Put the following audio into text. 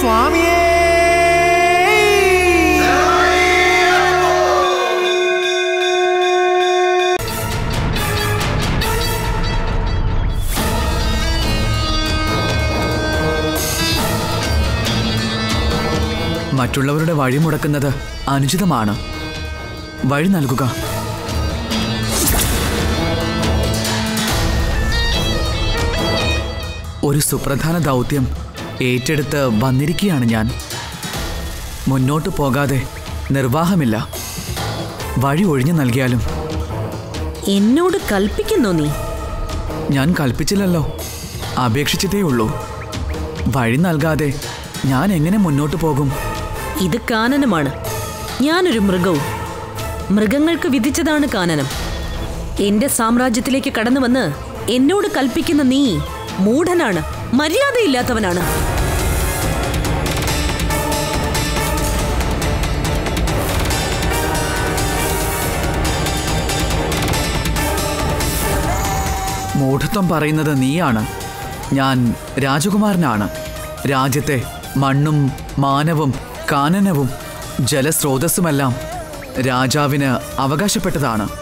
സ്വാമിയേ മറ്റുള്ളവരുടെ വഴി മുടക്കുന്നത് അനുചിതമാണ് വഴി നൽകുക ഒരു സുപ്രധാന ദൗത്യം ഏറ്റെടുത്ത് വന്നിരിക്കുകയാണ് ഞാൻ മുന്നോട്ട് പോകാതെ നിർവാഹമില്ല വഴി ഒഴിഞ്ഞു നൽകിയാലും എന്നോട് കൽപ്പിക്കുന്നോ നീ ഞാൻ കൽപ്പിച്ചില്ലല്ലോ അപേക്ഷിച്ചതേ ഉള്ളൂ വഴി നൽകാതെ ഞാൻ എങ്ങനെ മുന്നോട്ട് പോകും ഇത് കാനനമാണ് ഞാനൊരു മൃഗവും മൃഗങ്ങൾക്ക് വിധിച്ചതാണ് കാനനം എന്റെ സാമ്രാജ്യത്തിലേക്ക് കടന്നു വന്ന് എന്നോട് കൽപ്പിക്കുന്ന നീ മൂഢനാണ് മര്യാദയില്ലാത്തവനാണ് മൂഢത്വം പറയുന്നത് നീയാണ് ഞാൻ രാജകുമാരനാണ് രാജ്യത്തെ മണ്ണും മാനവും കാനനവും ജലസ്രോതസ്സുമെല്ലാം രാജാവിന് അവകാശപ്പെട്ടതാണ്